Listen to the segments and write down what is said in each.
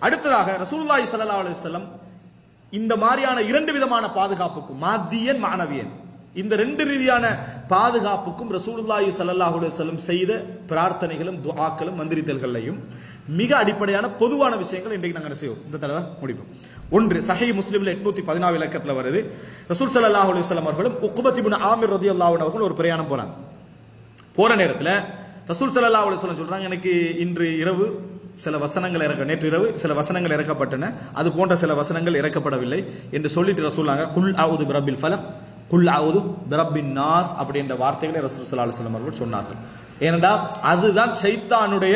அடுத்ததாக ரசூலுல்லாஹி ஸல்லல்லாஹு அலைஹி வஸல்லம் இந்த மாதிரியான இரண்டு விதமான பாதுகாப்புக்கும் மாத்தியன் மாணவியன் இந்த ரெண்டு ரீதியான பாதுகாப்புக்கும் ரசூலுல்லாஹி ஸல்லல்லாஹு அலைஹி வஸல்லம் செய்த பிரார்த்தனைகளும் துஆக்களும் மந்திரித்தல்களையும் மிக அடிப்படையான பொதுவான விஷயங்கள் இன்றைக்கு நாங்கள் என்ன செய்வோம் இந்த தடவை முடிப்போம் ஒன்று சஹி முஸ்லிம்ல எட்நூத்தி பதினாறு இலக்கத்துல வருது ரசூல் ஸல்லல்லாஹு அலைஹி வஸல்லம் அவர்களும் உக்பத் இப்னு ஆமிர் ரலியல்லாஹு அன்ஹு அவர்கள் ஒரு பிரயாணம் போறாங்க போற நேரத்துல ரசூல் ஸல்லல்லாஹு அலைஹி வஸல்லம் சொல்றாங்க எனக்கு இன்று இரவு சில வசனங்கள் இறக்க நேற்று இரவு சில வசனங்கள் இறக்கப்பட்டன அது போன்ற சில வசனங்கள் இறக்கப்படவில்லை என்று சொல்லிட்டு ரசூலாங்க குல் அவுது பிரபில் ஃபலக் குல் அவுது பிரபின் நாஸ் அப்படின்ற வார்த்தைகளை ரசூல் ஸல்லல்லாஹு அலைஹி வஸல்லம் அவர்கள் சொன்னார்கள் ஏனென்றா அதுதான் சைத்தானுடைய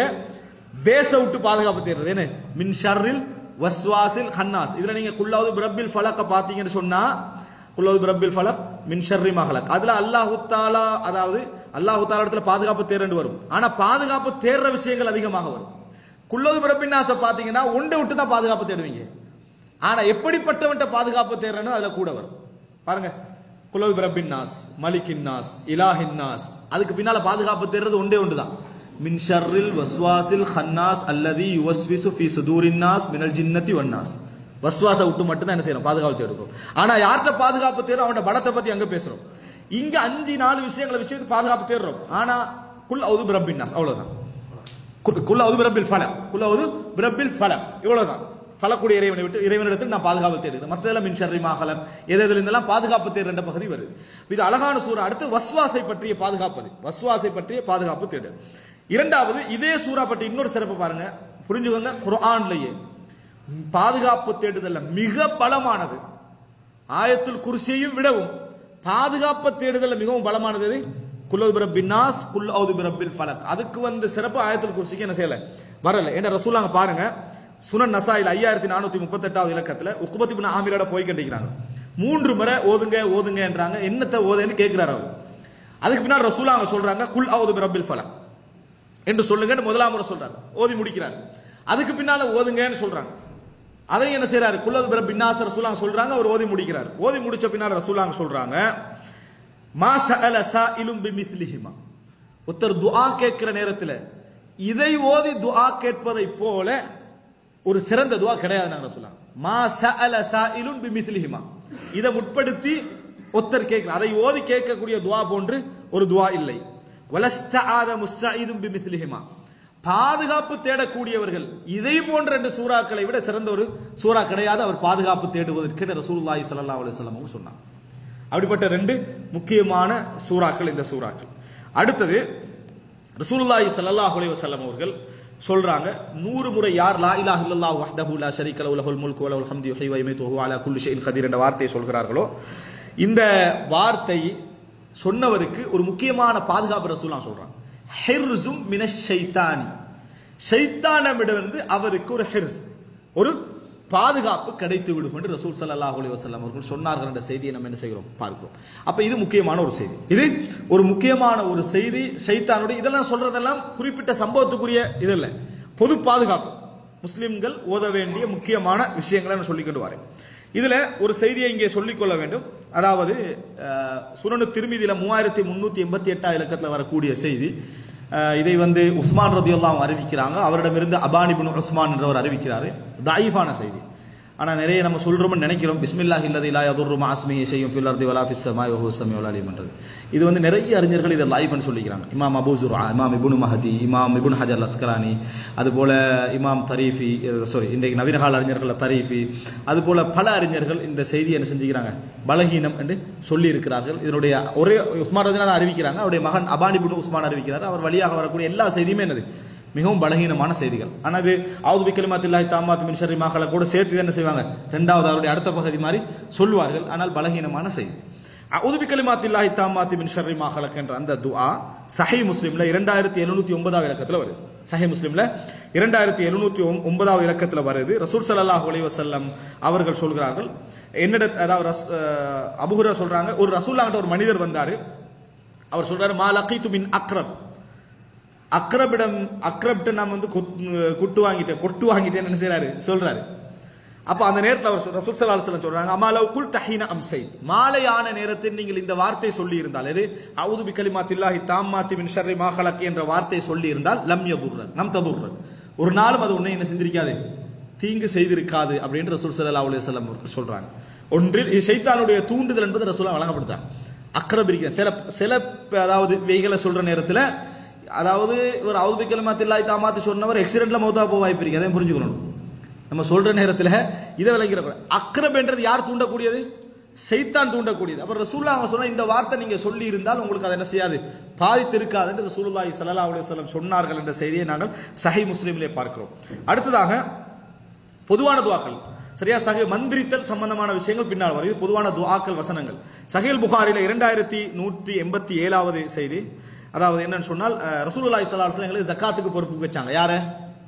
பேச விட்டு பாதுகாப்பு தேடுறது என்ன மின் ஷர்ரில் வஸ்வாசில் ஹன்னாஸ் இதுல நீங்க குல்லாவது பிரபில் ஃபலக்க பாத்தீங்கன்னு சொன்னா குல்லாவது பிரபில் ஃபலக் மின் ஷர்ரி மஹலக் அதுல அல்லாஹு தாலா அதாவது அல்லாஹு தாலா இடத்துல பாதுகாப்பு தேர்ந்து வரும் ஆனா பாதுகாப்பு தேடுற விஷயங்கள் அதிகமாக வரும் குல்லது பிரபின் நாச பாத்தீங்கன்னா ஒன்றை விட்டு தான் பாதுகாப்பு தேடுவீங்க ஆனா எப்படிப்பட்டவன்ட்ட பாதுகாப்பு தேடுறன்னு அதுல கூட வரும் பாருங்க குலவு பிரபின் நாஸ் மலிக்கின் நாஸ் இலாஹின் நாஸ் அதுக்கு பின்னால பாதுகாப்பு தேடுறது ஒன்றே ஒன்றுதான் மின் ஷர்ரில் வஸ்வாசில் ஹன்னாஸ் அல்லதி யுவஸ்விசு ஃபி சுதூரின் நாஸ் மினல் ஜின்னத்தி வன்னாஸ் வஸ்வாச விட்டு மட்டும் தான் என்ன செய்யணும் பாதுகாப்பு தேடுறோம் ஆனா யார்கிட்ட பாதுகாப்பு தேடுறோம் அவனோட பலத்தை பத்தி அங்க பேசுறோம் இங்க அஞ்சு நாலு விஷயங்களை விஷயத்துக்கு பாதுகாப்பு தேடுறோம் ஆனா குல் அவுது பிரபின் நாஸ் அவ்வளவுதான் குல் குல் அவுது பிரபில் ஃபலம் குல் அவுது பிரபில் ஃபலம் இவ்வளவுதான் ஃபலக்கூடிய இறைவனை விட்டு இறைவனிடத்தில் நான் பாதுகாப்பு தேடுகிறேன் மற்றதெல்லாம் மின் ஷர்ரி மாகலம் எது எதுல இருந்தெல்லாம் பாதுகாப்பு தேடுற பகுதி வருது இது அழகான சூறா அடுத்து வஸ்வாசை பற்றிய பாதுகாப்பது வஸ்வாசை பற்றிய பாதுகாப்பு தேடு இரண்டாவது இதே சூறா பற்றி இன்னொரு சிறப்பு பாருங்க புரிஞ்சுக்கோங்க குர்ஆன்லயே பாதுகாப்பு தேடுதல்ல மிக பலமானது ஆயத்துல் குர்சியையும் விடவும் பாதுகாப்பு தேடுதல்ல மிகவும் பலமானது எது? குல் பிரபின் நாஸ் குல் அவுது பிரபில் ஃபலக் அதுக்கு வந்து சிறப்பு ஆயத்துல் குர்சிக்கு என்ன செய்யல வரல ஏன்னா ரசூலாங்க பாருங்க சுனன் நசாயில் ஐயாயிரத்தி நானூத்தி முப்பத்தி எட்டாவது இலக்கத்துல உக்குபத்தி பின் ஆமீரோட போய் கண்டிக்கிறாங்க மூன்று முறை ஓதுங்க ஓதுங்க என்றாங்க என்னத்தை ஓதுன்னு கேட்கிறாரு அவர் அதுக்கு பின்னால் ரசூலாங்க சொல்றாங்க குல் அவுது பிரபில் ஃபலக் என்று சொல்லுங்கன்னு முதலாம் முறை சொல்றாரு ஓதி முடிக்கிறார் அதுக்கு பின்னால ஓதுங்கன்னு சொல்றாங்க அதை என்ன செய்யறாரு குல்லது பிற பின்னாச ரசூலாங்க சொல்றாங்க அவர் ஓதி முடிக்கிறார் ஓதி முடிச்ச பின்னால் ரசூலாங்க சொல்றாங்க மா சஅல சாயிலும் பிமிஸ்லிஹிமா ஒருத்தர் துஆ கேட்கிற நேரத்தில் இதை ஓதி துஆ கேட்பதை போல ஒரு சிறந்த துஆ கிடையாது நாங்க சொல்லலாம் மா சஅல சாயிலுன் பிமிஸ்லிஹிமா இதை முற்படுத்தி ஒருத்தர் கேட்கிறார் அதை ஓதி கேட்கக்கூடிய துஆ போன்று ஒரு துஆ இல்லை வலஸ்தஆத முஸ்தஈதும் பிமிஸ்லிஹிமா பாதுகாப்பு தேடக்கூடியவர்கள் இதை போன்ற ரெண்டு சூறாக்களை விட சிறந்த ஒரு சூறா கிடையாது அவர் பாதுகாப்பு தேடுவதற்கு ரசூலுல்லாஹி ஸல்லல்லாஹு அலைஹி வஸல்லம் அவங்க சொன்னாங்க அப்படிப்பட்ட ரெண்டு முக்கியமான சூறாக்கள் இந்த சூறாக்கள் அடுத்தது ரசூலுல்லாஹி ஸல்லல்லாஹு அலைஹி வஸல்லம் அவர்கள் சொல்றாங்க நூறு முறை யார் லா இலாஹ இல்லல்லாஹு வஹ்தஹு லா ஷரீக லஹு லஹுல் முல்கு வ லஹுல் ஹம்து யுஹ்யி வ யுமீத்து வ ஹுவ அலா குல்லி ஷைஇன் கதீர் என்ற வார்த்தையை சொல்கிறார்களோ இந்த வார்த்தை சொன்னவருக்கு ஒரு முக்கியமான பாதுகாப்பு ரசூலா சொல்றாங்க ஹிர்ஸும் மினஷ் ஷைத்தானி ஷைத்தானமிடமிருந்து அவருக்கு ஒரு ஹிர்ஸ் ஒரு பாதுகாப்பு கிடைத்து விடும் என்று ரசூல் ஸல்லல்லாஹு அலைஹி வஸல்லம் அவர்கள் சொன்னார்கள் என்ற செய்தியை நம்ம என்ன செய்கிறோம் பார்க்கிறோம் அப்ப இது முக்கியமான ஒரு செய்தி இது ஒரு முக்கியமான ஒரு செய்தி ஷைத்தானுடைய இதெல்லாம் சொல்றதெல்லாம் குறிப்பிட்ட சம்பவத்துக்குரிய இது இல்லை பொது பாதுகாப்பு முஸ்லிம்கள் ஓத வேண்டிய முக்கியமான விஷயங்களை நான் சொல்லிக்கொண்டு வரேன் இதுல ஒரு செய்தியை இங்கே சொல்லிக்கொள்ள வேண்டும் அதாவது அஹ், சுனனு திருமதியில மூவாயிரத்தி முன்னூத்தி எண்பத்தி எட்டாம் இலக்கத்தில் வரக்கூடிய செய்தி அஹ், இதை வந்து உஸ்மான் ரதியுல்லாம் அறிவிக்கிறாங்க அவரிடமிருந்து அபானிபின் உஸ்மான் என்றவர் அறிவிக்கிறாரு தாயிஃபான செய்தி ஆனா நிறைய நம்ம சொல்றோம்னு நினைக்கிறோம் பிஸ்மில்லாஹ் இல்லதி லா யதுர்ரு மாஸ்மிஹி ஷையும் ஃபில் அர்தி வலா ஃபிஸ் ஸமாய் வஹுவ ஸமீஉல் அலீம்ன்றது இது வந்து நிறைய அறிஞர்கள் இதை லைஃப்னு சொல்லிக்கிறாங்க இமாம் அபூ ஜுர்ஆ இமாம் இப்னு மஹதி இமாம் இப்னு ஹஜர் அஸ்கலானி அதுபோல இமாம் தரீஃபி சாரி இன்றைக்கு நவீன கால அறிஞர்கள் தரீஃபி அதுபோல பல அறிஞர்கள் இந்த செய்தியை என்ன செஞ்சுக்கிறாங்க பலகீனம் என்று சொல்லி இருக்கிறார்கள் இதனுடைய ஒரே உஸ்மான் ரதினா தான் அறிவிக்கிறாங்க அவருடைய மகன் அபானி பின் உஸ்மான் அறிவிக்கிறார் அவர் வழியாக வரக்கூடிய எல்லா செய்தியுமே என்னது மிகவும் பலகீனமான செய்திகள் ஆனால் அது ஆவுது பிக்கலிமாத்தில்லாஹி தாமாத் மின் ஷர்ரி மாக்களை கூட சேர்த்து என்ன செய்வாங்க ரெண்டாவது அவருடைய அடுத்த பகுதி மாதிரி சொல்லுவார்கள் ஆனால் பலகீனமான செய்தி அவுது பிக்கலிமாத்தில்லாஹி தாமாத் மின் ஷர்ரி மாக்களக் என்ற அந்த துஆ சஹி முஸ்லிம்ல இரண்டாயிரத்தி எழுநூத்தி ஒன்பதாவது இலக்கத்தில் வருது சஹி முஸ்லிம்ல இரண்டாயிரத்தி எழுநூத்தி ஒன்பதாவது இலக்கத்தில் வருது ரசூல் ஸல்லல்லாஹு அலைஹி வஸல்லம் அவர்கள் சொல்கிறார்கள் என்னிட அதாவது ரஸ்- அஹ், அபூஹுரா சொல்றாங்க ஒரு ரசூல்லாங்கிட்ட ஒரு மனிதர் வந்தாரு அவர் சொல்றாரு மா லகீது மின் அக்ரப் அக்ரபிடம் அக்ரப்ட நாம் வந்து குத்- குட்டு வாங்கிட்டேன் கொட்டு வாங்கிட்டேன்னு என்ன செய்றாரு சொல்றாரு அப்ப அந்த நேரத்தில் அவர் சொல்ற சுல்சலால் சொல்றாங்க அமாலவ் குல் தஹீன அம்சை மாலையான நேரத்தில் நீங்கள் இந்த வார்த்தை சொல்லி இருந்தால் எது அவுது பிகலிமாத்தில்லாஹி தாம்மாத்தி மின் ஷர்ரி மாஹலக் என்ற வார்த்தை சொல்லி இருந்தால் லம் யதுர்ரக் நம் ததுர்ரக் ஒரு நாளும் அது உன்னை என்ன செஞ்சிருக்காது தீங்கு செய்திருக்காது அப்படின்னு ரசூல் ஸல்லல்லாஹு அலைஹி வஸல்லம் அவர்கள் சொல்றாங்க ஒன்றில் இது ஷைத்தானுடைய தூண்டுதல் என்பது ரசூலா வழங்கப்படுத்தாங்க அக்கறம் பிரிக்க சில சில அதாவது வெய்களை சொல்ற நேரத்துல அதாவது ஒரு அவுது கிளமாத்தில்லாய் தாமாத்து சொன்னவர் எக்ஸிடென்ட்ல மௌத்தா போக வாய்ப்பு இருக்கு அதையும் புரிஞ்சுக்கணும் நம்ம சொல்ற நேரத்துல இதை விளங்கிற அக்ரம் என்றது யார் தூண்டக்கூடியது சைத்தான் தூண்டக்கூடியது அப்ப ரசூல்லா அவங்க சொன்ன இந்த வார்த்தை நீங்க சொல்லி இருந்தால் உங்களுக்கு அதை என்ன செய்யாது பாதித்து இருக்காது என்று ரசூலுல்லாஹி ஸல்லல்லாஹு அலைஹி வஸல்லம் சொன்னார்கள் என்ற செய்தியை நாங்கள் சஹி முஸ்லிமிலே பார்க்கிறோம் அடுத்ததாக பொதுவான துவாக்கள் சரியா சகி மந்திரித்தல் சம்பந்தமான விஷயங்கள் பின்னால் வரும் இது பொதுவான துவாக்கள் வசனங்கள் சஹீல் புகாரில இரண்டாயிரத்தி நூற்றி எண்பத்தி ஏழாவது செய்தி அதாவது என்னன்னு சொன்னால் அஹ், ரசூலுல்லாஹி ஸல்லல்லாஹு அலைஹி வஸல்லம் எங்களுக்கு ஜக்காத்துக்கு பொறுப்பு வச்சாங்க யாரை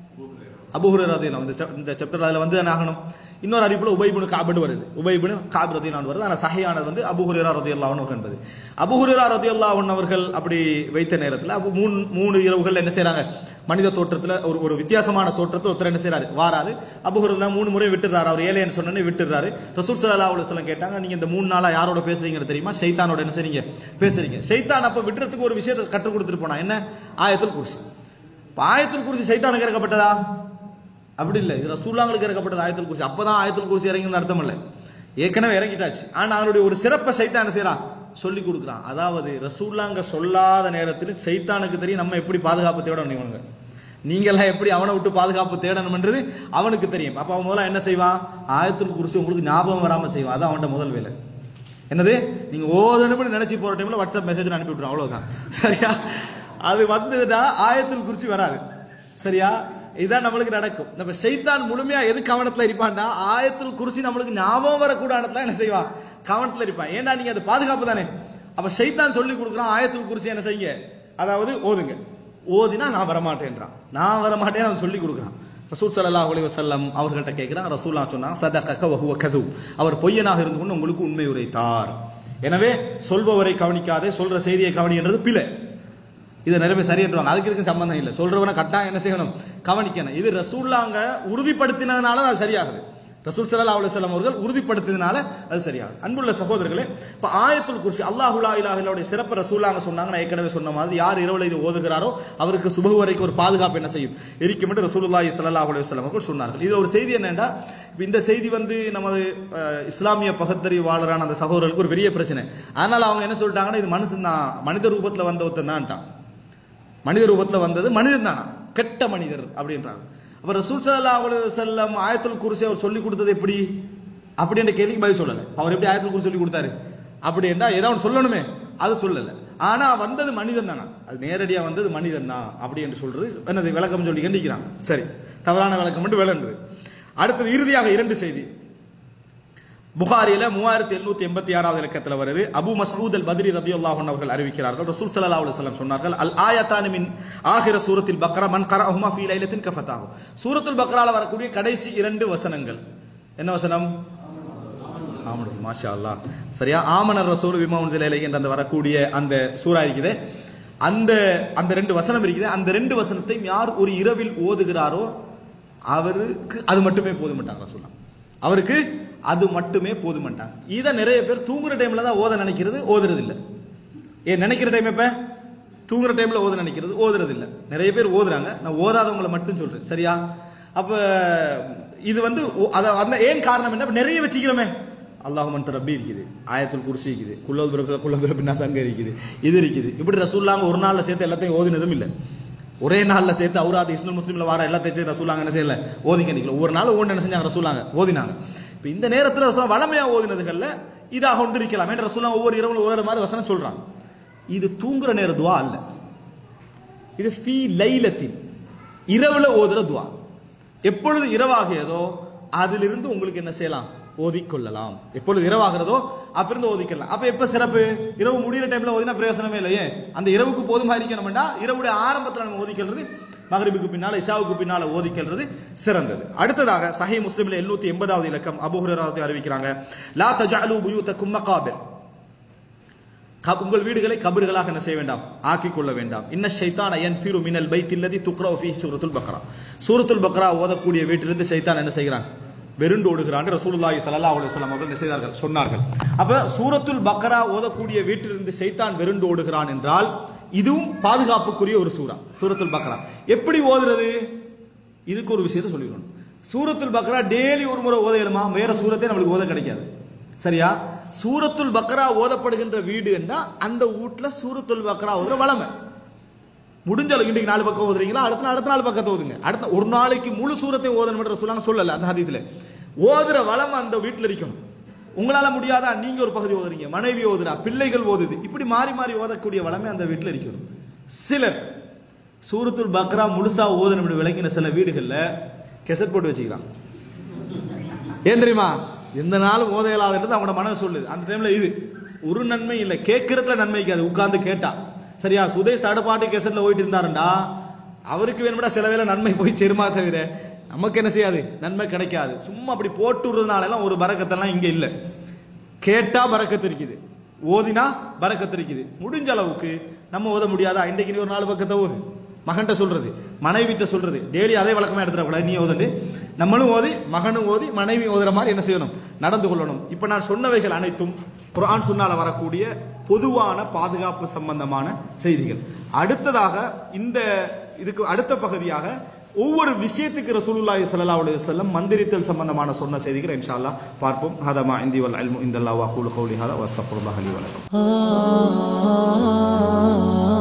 அபுஹுரர் ரதியல்லாஹு இந்த chap- இந்த சாப்டர் அதுல வந்து என்ன ஆகணும் இன்னொரு அறிவிப்புல உபைபுனு காபடு வருது உபைபுனு காப் ரதியல்லாஹு வருது ஆனா சஹியானது வந்து அபுஹுரா ரதியல்லாஹு அன்ஹு என்பது அபுஹுரா ரதியல்லாஹு அன்ஹு அவர்கள் அப்படி வைத்த நேரத்துல அப்போ மூணு மூணு இரவுகள் என்ன செய்றாங்க மனித தோற்றத்துல ஒரு ஒரு வித்தியாசமான தோற்றத்துல ஒருத்தர் என்ன செய்றாரு வாராரு அபுஹுரா மூணு முறை விட்டுறாரு அவர் ஏழைன்னு சொன்னோன்னே விட்டுறாரு ரசூல் ஸல்லல்லாஹு அலைஹி வஸல்லம் கேட்டாங்க நீங்க இந்த மூணு நாளா யாரோட பேசுறீங்கன்னு தெரியுமா ஷைத்தானோட என்ன செய்றீங்க பேசுறீங்க ஷைத்தான் அப்ப விட்டுறதுக்கு ஒரு விஷயத்தை கற்றுக் கொடுத்துட்டு போனா என்ன ஆயத்துல் குர்சி இப்ப ஆயத்துல் குர்சி ஷைத்தானுக்கு இறக்கப்பட்டதா அப்படி இல்லை இது ரசூல்லாங்களுக்கு இறக்கப்பட்டது ஆயத்துல் குர்சி அப்பதான் ஆயத்துல் குர்சி இறங்கின்னு அர்த்தம் இல்லை ஏற்கனவே இறங்கிட்டாச்சு ஆனா அதனுடைய ஒரு சிறப்பை சைத்தான் என்ன செய்யறான் சொல்லி கொடுக்குறான் அதாவது ரசூல்லாங்க சொல்லாத நேரத்தில் சைத்தானுக்கு தெரியும் நம்ம எப்படி பாதுகாப்பு தேடணும் இவனுங்க நீங்க எல்லாம் எப்படி அவனை விட்டு பாதுகாப்பு தேடணும்ன்றது அவனுக்கு தெரியும் அப்ப அவன் முதல்ல என்ன செய்வான் ஆயத்துல் குர்சி உங்களுக்கு ஞாபகம் வராம செய்வான் அதான் அவன்கிட்ட முதல் வேலை என்னது நீங்க ஓதணும்னு நினைச்சு போற டைம்ல வாட்ஸ்அப் மெசேஜ் அனுப்பி விட்டுரும் அவ்வளவுதான் சரியா அது வந்ததுன்னா ஆயத்தில் குறிச்சி வராது சரியா இதான் நம்மளுக்கு நடக்கும் நம்ம ஷைத்தான் முழுமையா எது கவனத்துல இருப்பான்னா ஆயத்தில் குருசி நம்மளுக்கு ஞாபகம் வரக்கூடாதுல என்ன செய்வான் கவனத்துல இருப்பான் ஏன்னா நீங்க அது பாதுகாப்பு தானே அப்ப ஷைத்தான் சொல்லி கொடுக்குறான் ஆயத்தில் குருசி என்ன செய்யுங்க அதாவது ஓதுங்க ஓதினா நான் வரமாட்டேன்றான் நான் வரமாட்டேன் அவன் சொல்லி கொடுக்குறான் ரசூல் ஸல்லல்லாஹு அலைஹி வஸல்லம் அவர்கள்ட்ட கேட்கிறான் ரசூல்லா சொன்னாங்க சதகக வஹுவ கதுப் அவர் பொய்யனாக இருந்து கொண்டு உங்களுக்கு உண்மை உரைத்தார் எனவே சொல்பவரை கவனிக்காதே சொல்ற செய்தியை கவனின்றது பிழை இதை நிறைய பேர் சரியன்றாங்க அதுக்கு இதுக்கு சம்பந்தம் இல்லை சொல்றவனை கட்டாயம் என்ன செய்யணும் கவனிக்கணும் இது ரசூல்லாங்க உறுதிப்படுத்தினதுனால அது சரியாகுது ரசூல் ஸல்லல்லாஹு அலைஹி வஸல்லம் அவர்கள் உறுதிப்படுத்தினதுனால அது சரியாகுது அன்புள்ள சகோதரர்களே இப்ப ஆயத்துல் குர்சி அல்லாஹு லா இலாஹ இல்லல்லாஹுடைய சிறப்பு ரசூல்லாங்க சொன்னாங்க நான் ஏற்கனவே சொன்ன மாதிரி யார் இரவுல இது ஓதுகிறாரோ அவருக்கு சுபகு வரைக்கும் ஒரு பாதுகாப்பு என்ன செய்யும் இருக்கும் என்று ரசூலுல்லாஹி ஸல்லல்லாஹு அலைஹி வஸல்லம் அவர்கள் சொன்னார்கள் இது ஒரு செய்தி என்னன்னா இப்ப இந்த செய்தி வந்து நமது அஹ், இஸ்லாமிய பகுத்தறிவாளரான அந்த சகோதரர்களுக்கு ஒரு பெரிய பிரச்சனை அதனால அவங்க என்ன சொல்லிட்டாங்கன்னா இது மனுஷன் தான் மனித ரூபத்துல வந்த ஒருத்தன் தான்ட்டான் மனித ரூபத்துல வந்தது மனிதன் தானா கெட்ட மனிதர் அப்படின்றாங்க அப்ப ரசூல் ஸல்லல்லாஹு அலைஹி வஸல்லம் ஆயத்துல் குர்சி அவர் சொல்லி கொடுத்தது எப்படி அப்படி என்ற கேள்விக்கு பதில் சொல்லல அவர் எப்படி ஆயத்துல் குர்சி சொல்லி கொடுத்தாரு அப்படி என்றா ஏதாவது ஒன்று சொல்லணுமே அது சொல்லல ஆனா வந்தது மனிதன் தானா அது நேரடியா வந்தது மனிதன் தான் அப்படி என்று சொல்றது என்னது விளக்கம் சொல்லி கண்டிக்கிறான் சரி தவறான விளக்கம் மட்டும் விளங்குது அடுத்தது இறுதியாக இரண்டு செய்தி புகாரில மூவாயிரத்தி எழுநூத்தி எண்பத்தி ஆறாவது இலக்கத்துல வருது அபு மசூத் அல் பத்ரி ரதியுல்லாஹு அன்ஹு அவர்கள் அறிவிக்கிறார்கள் ரசூல் ஸல்லல்லாஹு அலைஹி வஸல்லம் சொன்னார்கள் அல் ஆயத்தானு மின் ஆகிர சூரத்தில் பக்ரா மன் கரஹுமா ஃபீ லைலத்தின் கஃபதாஹு சூரத்துல் பக்ரால வரக்கூடிய கடைசி இரண்டு வசனங்கள் என்ன வசனம் ஆமனர் மாஷா அல்லாஹ் சரியா ஆமனர் ரசூல் விமா உன்சில என்ற அந்த வரக்கூடிய அந்த சூரா இருக்குது அந்த அந்த ரெண்டு வசனம் இருக்குது அந்த ரெண்டு வசனத்தையும் யார் ஒரு இரவில் ஓதுகிறாரோ அவருக்கு அது மட்டுமே போதுமாட்டாங்க ரசூலாம் அவருக்கு அது மட்டுமே போதுமாட்டாங்க இதை நிறைய பேர் தூங்குற டைம்ல தான் ஓத நினைக்கிறது ஓதுறது இல்ல ஏன் நினைக்கிற டைம் எப்ப தூங்குற டைம்ல ஓத நினைக்கிறது ஓதுறது இல்ல நிறைய பேர் ஓதுறாங்க நான் ஓதாதவங்களை மட்டும் சொல்றேன் சரியா அப்ப இது வந்து ஓ- அத அந்த ஏன் காரணம் என்ன நிறைய வச்சுக்கிறோமே அல்லாஹ் மன் ரப்பி இருக்குது ஆயத்துல் குர்சி இருக்குது குல்லோது பிறகு குல்லோது பிறகு சங்க இருக்குது இது இருக்குது இப்படி ரசூல்லாங்க ஒரு நாள்ல சேர்த்து எல்லாத்தையும் ஓதினதும் இல்லை ஒரே நாள்ல சேர்த்து அவுராத் இஸ்லாம் முஸ்லீம்ல வர எல்லாத்தையும் ரசூலாங்க என்ன செய்யல ஓதிங்க நிக்கல ஒரு நாள் ஒன்று என்ன செஞ்சாங்க ரசூலாங்க ஓதினாங்க இப்ப இந்த நேரத்துல ரசூலா வளமையா ஓதினதுகள்ல இதாக ஒன்று இருக்கலாம் என்ற ரசூலா ஒவ்வொரு இரவுல ஒவ்வொரு மாதிரி வசனம் சொல்றாங்க இது தூங்குற நேர துவா அல்ல இது ஃபீ லைலத்தின் இரவுல ஓதுற துவா எப்பொழுது இரவாகியதோ அதிலிருந்து உங்களுக்கு என்ன செய்யலாம் ஓதிக்கொள்ளலாம் எப்பொழுது இரவாகிறதோ அப்பிருந்து ஓதிக்கலாம் அப்ப எப்ப சிறப்பு இரவு முடியிற டைம்ல ஓதினா பிரயோசனமே இல்லையே அந்த இரவுக்கு போதுமா இருக்கணும்னா இரவுடைய ஆரம்பத்துல நம்ம ஓதிக்கிறது மகரிபுக்கு பின்னால இஷாவுக்கு பின்னால ஓதிக்கிறது சிறந்தது அடுத்ததாக சஹி முஸ்லிம்ல 780 எண்பதாவது இலக்கம் அபூ ஹுரைரா அறிவிக்கிறாங்க லா தஜஅலு புயூதக்கும் மகாபிர் கப்- உங்கள் வீடுகளை கபறுகளாக என்ன செய்ய வேண்டாம் ஆக்கிக் கொள்ள வேண்டாம் இன்ன ஷைத்தான் யன்ஃபிரு மினல் பைத் இல்லதி துக்ரா ஃபீ சூரத்துல் பக்ரா சூரத்துல் பக்ரா ஓதக்கூடிய வீட்டிலிருந்து ஷைத்தான் என்ன செய்கிறான் வெருண்டு ஓடுகிறான் ரசூலுல்லாஹி ஸல்லல்லாஹு அலைஹி வஸல்லம் அவர்கள் என்ன செய்தார்கள் சொன்னார்கள் அப்ப சூரத்துல் பக்ரா ஓதக்கூடிய வீட்டிலிருந்து ஷைத்தான் வெருண்டு ஓடுகிறான் என்றால் இதுவும் பாதுகாப்புக்குரிய ஒரு சூரா சூரத்துல் பக்ரா எப்படி ஓதுறது இதுக்கு ஒரு விஷயத்தை சொல்லிடணும் சூரத்துல் பக்ரா டெய்லி ஒரு முறை ஓதையலுமா வேற சூரத்தே நம்மளுக்கு ஓத கிடைக்காது சரியா சூரத்துல் பக்ரா ஓதப்படுகின்ற வீடு என்றா அந்த வீட்டுல சூரத்துல் பக்ரா ஓதுற வளமை முடிஞ்ச அளவுக்கு இன்றைக்கு நாலு பக்கம் ஓதுறீங்களா அடுத்த நாள் அடுத்த நாள் பக்கத்தை ஓதுங்க அடுத்த ஒரு நாளைக்கு முழு சூரத்தை ஓதணும் சொல்லாங்க சொல்லல அந்த ஹதீஸ்ல ஓதுற வளம் அந்த வீட்டுல இருக்கணும் உங்களால முடியாதா நீங்க ஒரு பகுதி ஓதுறீங்க மனைவி ஓதுறா பிள்ளைகள் ஓதுது இப்படி மாறி மாறி ஓதக்கூடிய வளமே அந்த வீட்டுல இருக்கணும் சிலர் சூரத்துல் பக்ரா முழுசா ஓதணும் இப்படி விளக்கின சில வீடுகள்ல கெசட் போட்டு வச்சுக்கிறான் ஏன் தெரியுமா எந்த நாளும் ஓத இயலாதுன்றது அவனோட மனசு சொல்லுது அந்த டைம்ல இது ஒரு நன்மை இல்லை கேட்கறதுல நன்மைக்கு அது உட்கார்ந்து கேட்டா சரியா சுதேஷ் தடப்பாட்டு கேசட்ல போயிட்டு இருந்தாருண்டா அவருக்கு வேணும்டா சில வேளை நன்மை போய் சேருமா தவிர நமக்கு என்ன செய்யாது நன்மை கிடைக்காது சும்மா அப்படி போட்டு விடுறதுனால எல்லாம் ஒரு பறக்கத்தெல்லாம் இங்க இல்ல கேட்டா பறக்கத்து இருக்குது ஓதினா பறக்கத்து இருக்குது முடிஞ்ச அளவுக்கு நம்ம ஓத முடியாதா இன்றைக்கு நீ ஒரு நாலு பக்கத்தை ஓது மகன்கிட்ட சொல்றது மனைவிட்ட சொல்றது டெய்லி அதே வழக்கமா எடுத்துடக்கூடாது நீ ஓதண்டு நம்மளும் ஓதி மகனும் ஓதி மனைவி ஓதுற மாதிரி என்ன செய்யணும் நடந்து கொள்ளணும் இப்ப நான் சொன்னவைகள் அனைத்தும் குர்ஆன் சுன்னால வரக்கூடிய பொதுவான பாதுகாப்பு சம்பந்தமான செய்திகள் அடுத்ததாக இந்த இதுக்கு அடுத்த பகுதியாக ஒவ்வொரு விஷயத்துக்கு ரசூலுல்லாஹி ஸல்லல்லாஹு அலைஹி வஸல்லம் மந்திரித்தல் சம்பந்தமான சொன்ன செய்திகளை இன்ஷா அல்லாஹ் பார்ப்போம் ஹதமா இந்தி வல் இல்மு இந்தல்லாஹு அகூலு கௌலி ஹதா வஸ்தக்ஃபிருல்லாஹ் லி வலக்கும் ah